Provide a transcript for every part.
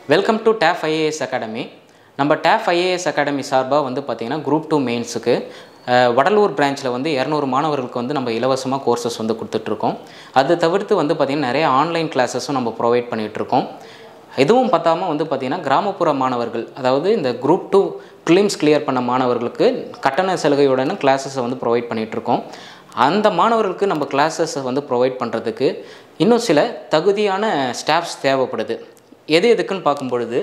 welcome to TAF IAS academy நம்ம TAF IAS academy சார்பாக வந்து பார்த்திங்கன்னா குரூப் டூ மெயின்ஸுக்கு வடலூர் பிரான்ச்சில் வந்து இரநூறு மாணவர்களுக்கு வந்து நம்ம இலவசமாக கோர்சஸ் வந்து கொடுத்துட்ருக்கோம் அது தவிர்த்து வந்து பார்த்திங்கன்னா நிறைய ஆன்லைன் கிளாஸஸும் நம்ம ப்ரொவைட் பண்ணிகிட்ருக்கோம் இதுவும் பார்த்தாம வந்து பார்த்திங்கன்னா கிராமப்புற மாணவர்கள் அதாவது இந்த குரூப் டூ ஃபிலிம்ஸ் கிளியர் பண்ண மாணவர்களுக்கு கட்டண சலுகையுடன் கிளாஸஸை வந்து ப்ரொவைட் பண்ணிகிட்ருக்கோம் அந்த மாணவர்களுக்கு நம்ம கிளாஸஸை வந்து ப்ரொவைட் பண்ணுறதுக்கு இன்னும் சில தகுதியான ஸ்டாஃப்ஸ் தேவைப்படுது எது எதுக்குன்னு பார்க்கும்பொழுது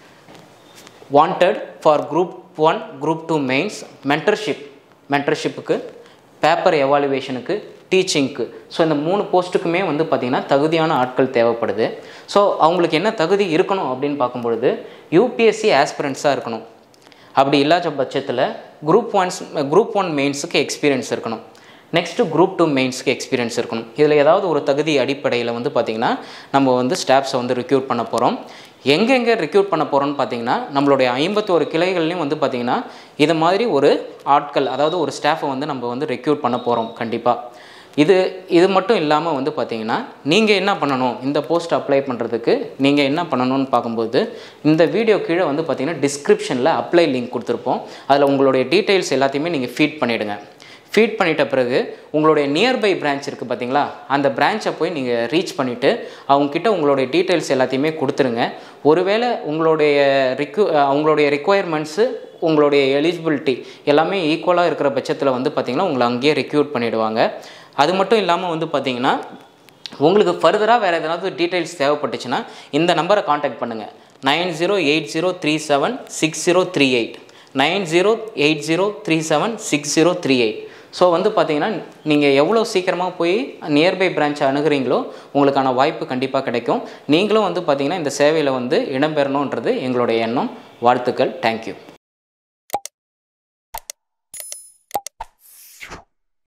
wanted for group one group two mains mentorship மென்டர்ஷிப்புக்கு பேப்பர் எவாலுவேஷனுக்கு டீச்சிங்க்கு ஸோ இந்த மூணு போஸ்ட்டுக்குமே வந்து பார்த்திங்கன்னா தகுதியான ஆட்கள் தேவைப்படுது ஸோ அவங்களுக்கு என்ன தகுதி இருக்கணும் அப்படின்னு பார்க்கும்பொழுது யூபிஎஸ்சி ஆஸ்பிரண்ட்ஸாக இருக்கணும் அப்படி இல்லாத பட்சத்தில் குரூப் ஒன்ஸ் குரூப் ஒன் மெயின்ஸுக்கு எக்ஸ்பீரியன்ஸ் இருக்கணும் நெக்ஸ்ட்டு குரூப் டூ மெயின்ஸ்க்கு எக்ஸ்பீரியன்ஸ் இருக்கணும் இதில் ஏதாவது ஒரு தகுதி அடிப்படையில் வந்து பார்த்திங்கன்னா நம்ம வந்து ஸ்டாஃப்ஸை வந்து ரிக்ரூட் பண்ண போகிறோம் எங்கெங்கே ரிக்ரூட் பண்ண போகிறோம்னு பார்த்தீங்கன்னா நம்மளுடைய ஐம்பத்தோரு கிளைகள்லையும் வந்து பார்த்திங்கன்னா இது மாதிரி ஒரு ஆட்கள் அதாவது ஒரு ஸ்டாஃபை வந்து நம்ம வந்து ரெக்ரூட் பண்ண போகிறோம் கண்டிப்பாக இது இது மட்டும் இல்லாமல் வந்து பார்த்தீங்கன்னா நீங்கள் என்ன பண்ணணும் இந்த போஸ்ட் அப்ளை பண்ணுறதுக்கு நீங்கள் என்ன பண்ணணும்னு பார்க்கும்போது இந்த வீடியோ கீழே வந்து பார்த்தீங்கன்னா டிஸ்கிரிப்ஷனில் அப்ளை லிங்க் கொடுத்துருப்போம் அதில் உங்களுடைய டீட்டெயில்ஸ் எல்லாத்தையுமே நீங்கள் ஃபீட் பண்ணிவிடுங்க ஃபீட் பண்ணிட்ட பிறகு உங்களுடைய நியர்பை பிரான்ச் இருக்குது பார்த்தீங்களா அந்த பிரான்ச்சை போய் நீங்கள் ரீச் பண்ணிவிட்டு அவங்கக்கிட்ட உங்களுடைய டீட்டெயில்ஸ் எல்லாத்தையுமே கொடுத்துருங்க ஒருவேளை உங்களுடைய ரிக்யூ அவங்களுடைய ரிக்குவயர்மெண்ட்ஸு உங்களுடைய எலிஜிபிலிட்டி எல்லாமே ஈக்குவலாக இருக்கிற பட்சத்தில் வந்து பார்த்திங்கன்னா உங்களை அங்கேயே ரெக்யூட் பண்ணிவிடுவாங்க அது மட்டும் இல்லாமல் வந்து பார்த்திங்கன்னா உங்களுக்கு ஃபர்தராக வேறு எதனாவது டீட்டெயில்ஸ் தேவைப்பட்டுச்சுன்னா இந்த நம்பரை காண்டாக்ட் பண்ணுங்கள் nine zero eight zero three seven six zero three eight nine zero eight zero three seven six zero three eight so வந்து பார்த்தீங்கன்னா நீங்கள் எவ்வளோ சீக்கிரமாக போய் நியர்பை பிரான்ச்சை அணுகிறீங்களோ உங்களுக்கான வாய்ப்பு கண்டிப்பாக கிடைக்கும் நீங்களும் வந்து பார்த்தீங்கன்னா இந்த சேவையில் வந்து இடம்பெறணுன்றது எங்களுடைய எண்ணம் வாழ்த்துக்கள் தேங்க்யூ